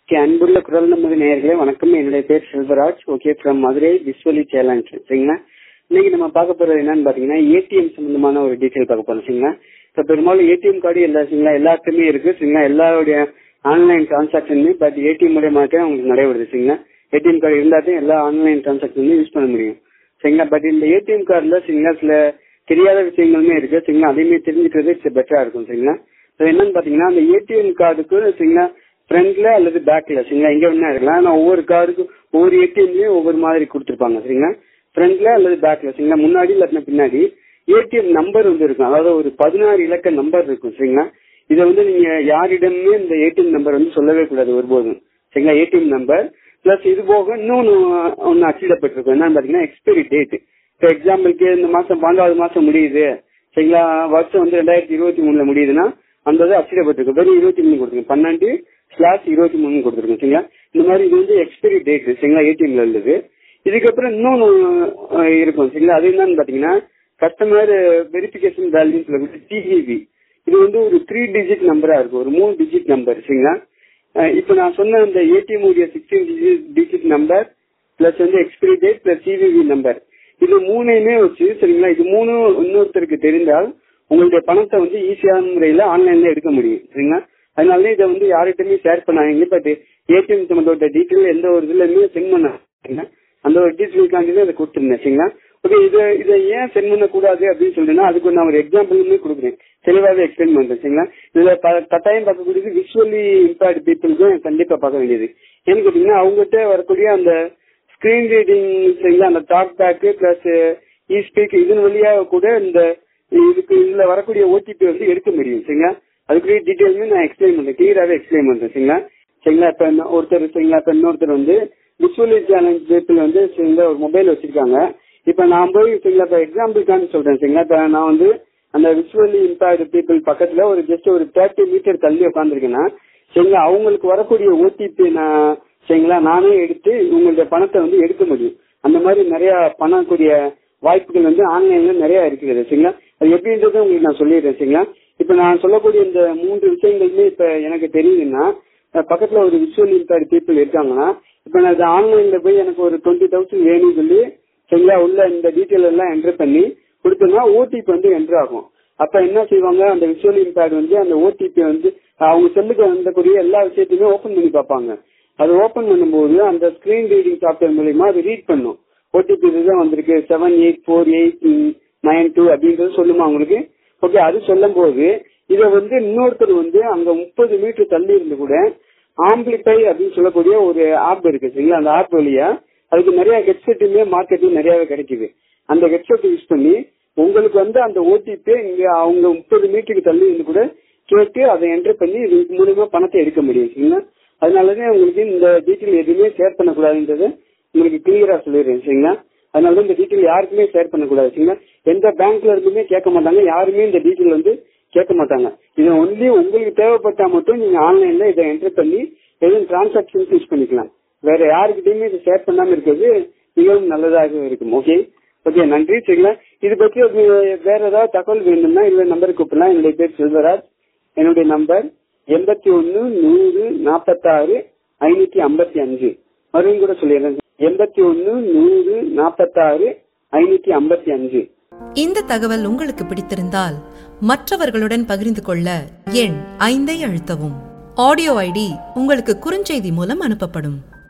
Okay அன்புள்ள குரல் நமது நேயர்களே வணக்கம் என்னுடைய பேர் Selvaraj okay from Madurai visually challenged சரிங்களா இன்னைக்கு நம்ம பார்க்க போறது என்னன்னு பாத்தீங்கன்னா ஏடிஎம் சம்பந்தமான ஒரு டீட்டெயில் பார்க்க போறோம் சரிங்களா இப்போ பெரும்பாலும் ஏடிஎம் கார்டு எல்லா சரிங்களா எல்லாத்துக்குமே இருக்கு சரிங்களா எல்லாருடைய ஆன்லைன் டிரான்சாக்ஷனுமே பட் ஏடிஎம் மூலியமாக தான் உங்களுக்கு நடைபெறுது சரிங்களா ஏடிஎம் கார்டு இருந்தாலும் எல்லா ஆன்லைன் டிரான்சாக்ஷனுமே யூஸ் பண்ண முடியும் சரிங்களா பட் இந்த ஏடிஎம் கார்டுல சரிங்களா சில தெரியாத விஷயங்களுமே இருக்கு சரிங்களா அதையுமே தெரிஞ்சுக்கிறது இட்ஸ் பெட்டரா இருக்கும் சரிங்களா ஸோ என்னன்னு பாத்தீங்கன்னா அந்த ஏடிஎம் கார்டுக்கு சரிங்களா ஃப்ரண்ட்ல அல்லது பேக்ல சரிங்களா எங்க வேணா இருக்கலாம் ஆனா ஒவ்வொரு காருக்கும் ஒவ்வொரு ஏடிஎம்லயும் ஒவ்வொரு மாதிரி கொடுத்துருப்பாங்க சரிங்களா ஃப்ரண்ட்ல அல்லது பேக்ல சரிங்களா முன்னாடி இல்லாட்டினா பின்னாடி ஏடிஎம் நம்பர் வந்து இருக்கும் அதாவது ஒரு பதினாறு இலக்க நம்பர் இருக்கும் சரிங்களா இதை வந்து நீங்க யாரிடமே இந்த ஏடிஎம் நம்பர் வந்து சொல்லவே கூடாது ஒருபோதும் சரிங்களா ஏடிஎம் நம்பர் பிளஸ் இது போக இன்னொன்னு ஒன்னு அச்சிடப்பட்டிருக்கும் என்னன்னு பாத்தீங்கன்னா எக்ஸ்பைரி டேட் இப்போ எக்ஸாம்பிளுக்கு இந்த மாசம் பன்னெண்டாவது மாசம் முடியுது சரிங்களா வருஷம் வந்து ரெண்டாயிரத்தி இருபத்தி மூணுல முடியுதுன்னா அந்த இது அச்சிடப்பட்டிருக்கு வெறும் இருபத்தி மூணு கொடுத்துருங்க பன்னெண்டு ஸ்லாஷ் இருபத்தி மூணு கொடுத்துருக்கோம் சரிங்களா இந்த மாதிரி இது வந்து எக்ஸ்பைரி டேட் சரிங்களா ஏடிஎம்ல உள்ளது இதுக்கப்புறம் இன்னொன்னு அஹ், இருக்கும் சரிங்களா அது என்னன்னு பாத்தீங்கன்னா கஸ்டமர் வெரிஃபிகேஷன் வேல்யூ சொல்லக்கூடிய டிஹிவி இது வந்து ஒரு த்ரீ டிஜிட் நம்பரா இருக்கும் ஒரு மூணு டிஜிட் நம்பர் சரிங்களா அஹ், இப்ப நான் சொன்ன அந்த ஏடிஎம் உடைய சிக்ஸ்டீன் டிஜிட் நம்பர் பிளஸ் வந்து expiry date plus CVV number இது மூணையுமே வச்சு சரிங்களா இது மூணு இன்னொருத்தருக்கு தெரிந்தால் உங்களுடைய பணத்தை வந்து ஈஸியான முறையில ஆன்லைன்ல எடுக்க முடியும் சரிங்களா அதனால இதை வந்து யார்கிட்டயுமே ஷேர் பண்ணாதீங்க பட் ஏடிஎம் சம்பந்தப்பட்ட டீட்டெயில் எந்த ஒரு இதுலயுமே சென்ட் பண்ண சரிங்களா? அந்த ஒரு டீட்டெயிலுக்காண்டி தான் அதை கொடுத்துருந்தேன் சரிங்களா ஓகே இதை இதை ஏன் சென்ட் பண்ணக்கூடாது அப்படின்னு சொல்லிட்டுனா அதுக்கு நான் ஒரு எக்ஸாம்பிளுமே கொடுக்குறேன் தெளிவாகவே எக்ஸ்பிளைன் பண்றேன் சரிங்களா இதுல ப- கட்டாயம் பார்க்கக்கூடியது விஷுவலி இம்பேர்ட் பீப்புளுக்கும் கண்டிப்பா பார்க்க வேண்டியது ஏன்னு கேட்டீங்கன்னா அவங்ககிட்ட வரக்கூடிய அந்த ஸ்கிரீன் ரீடிங் சரிங்களா அந்த TalkBack plus eSpeak இதன் வழியா கூட இந்த இதுக்கு இதுல வரக்கூடிய ஓடிபி வந்து எடுக்க முடியும் சரிங்களா அதுக்குரிய டீட்டெயிலுமே நான் எக்ஸ்பிளைன் பண்றேன் கிளியராகவே எக்ஸ்பிளைன் பண்றேன் சரிங்களா சரிங்களா இப்ப இன்னும் ஒருத்தர் சரிங்களா இப்ப இன்னொருத்தர் வந்து விஷுவலி சேலஞ்ச் பீப்புள் வந்து சரிங்களா ஒரு மொபைல் வச்சிருக்காங்க இப்ப நான் போய் சரிங்களா இப்ப எக்ஸாம்பிளுக்காண்டி சொல்றேன் சரிங்களா இப்ப நான் வந்து அந்த விஷுவலி இம்பேர்டு பீப்புள் பக்கத்துல ஒரு ஜஸ்ட் ஒரு தேர்ட்டி மீட்டர் தள்ளி உட்காந்துருக்கேன்னா சரிங்களா அவங்களுக்கு வரக்கூடிய ஓடிபி நான் சரிங்களா நானே எடுத்து உங்களுடைய பணத்தை வந்து எடுக்க முடியும் அந்த மாதிரி நிறைய பண்ணக்கூடிய வாய்ப்புகள் வந்து ஆன்லைன்ல நிறைய இருக்கிறது சரிங்களா அது எப்படின்றத உங்களுக்கு நான் சொல்லிடுறேன் சரிங்களா இப்ப நான் சொல்லக்கூடிய இந்த மூன்று விஷயங்களுமே இப்ப எனக்கு தெரியுதுன்னா அஹ் பக்கத்துல ஒரு விஷுவல் இம்பேர்டு பீப்புள் இருக்காங்கன்னா இப்ப நான் இது ஆன்லைன்ல போய் எனக்கு ஒரு டுவெண்ட்டி தௌசண்ட் வேணும்னு சொல்லி சரிங்களா உள்ள இந்த டீட்டெயில் எல்லாம் என்டர் பண்ணி கொடுத்தோம்னா ஓடிபி வந்து என்டர் ஆகும் அப்ப என்ன செய்வாங்க அந்த விஷுவல் இம்பேர்டு வந்து அந்த ஓடிபி வந்து அவங்க செல்லுக்கு வந்தக்கூடிய எல்லா விஷயத்தையுமே ஓபன் பண்ணி பார்ப்பாங்க அது ஓபன் பண்ணும்போது அந்த ஸ்கிரீன் ரீடிங் சாஃப்ட்வேர் மூலியமா அது ரீட் பண்ணும் ஓடிபி இதுதான் வந்திருக்கு seven eight four eight nine two அப்படின்றது சொல்லுமா உங்களுக்கு ஓகே அது சொல்லும் போது இதை வந்து இன்னொருத்தர் வந்து அங்க முப்பது மீட்டர் தள்ளி இருந்து கூட ஆம்பிளிஃபை அப்படின்னு சொல்லக்கூடிய ஒரு ஆப் இருக்கு சரிங்களா அந்த ஆப் வழியா அதுக்கு நிறைய ஹெட்செட்டுமே மார்க்கெட்ல நிறையவே கிடைக்குது அந்த ஹெட்செட் யூஸ் பண்ணி உங்களுக்கு வந்து அந்த ஓடிபி இங்க அவங்க முப்பது மீட்டருக்கு தள்ளி இருந்து கூட கேட்டு அதை என்டர் பண்ணி இது மூலியமா பணத்தை எடுக்க முடியும் சரிங்களா அதனாலதான் உங்களுக்கு இந்த டீட்டெயில் எதுவுமே ஷேர் பண்ணக்கூடாதுன்றதை உங்களுக்கு கிளியரா சொல்லிடுறேன் சரிங்களா அதனால தான் இந்த டீட்டெயில் யாருக்குமே ஷேர் பண்ணக்கூடாது சரிங்களா எந்த பேங்க்ல இருந்துமே கேட்க மாட்டாங்க யாருமே இந்த டீட்டெயில் வந்து கேட்க மாட்டாங்க இது ஒன்லி உங்களுக்கு தேவைப்பட்டா மட்டும் நீங்க ஆன்லைன்ல இதை என்டர் பண்ணி எதுவும் டிரான்சாக்ஷன் யூஸ் பண்ணிக்கலாம் வேற யாருக்கிட்டையுமே இதை ஷேர் பண்ணாம இருக்கிறது மிகவும் நல்லதாக இருக்கும் ஓகே ஓகே நன்றி சரிங்களா இது பற்றி உங்களுக்கு வேற ஏதாவது தகவல் வேணும்னா இந்த நம்பருக்கு கூப்பிடலாம் என்னுடைய பேர் செல்வராஜ் என்னுடைய நம்பர் எண்பத்தி ஒன்னு நூறு நாற்பத்தாறு ஐநூத்தி ஐம்பத்தி அஞ்சு மறுபடியும் கூட சொல்லிடுறேன் எண்பத்தி ஒன்னு நூறு நாற்பத்தாறு ஐநூத்தி ஐம்பத்தி அஞ்சு இந்த தகவல் உங்களுக்கு பிடித்திருந்தால் மற்றவர்களுடன் பகிர்ந்து கொள்ள எண் ஐந்தை அழுத்தவும் ஆடியோ ஐடி உங்களுக்கு குறுஞ்செய்தி மூலம் அனுப்பப்படும்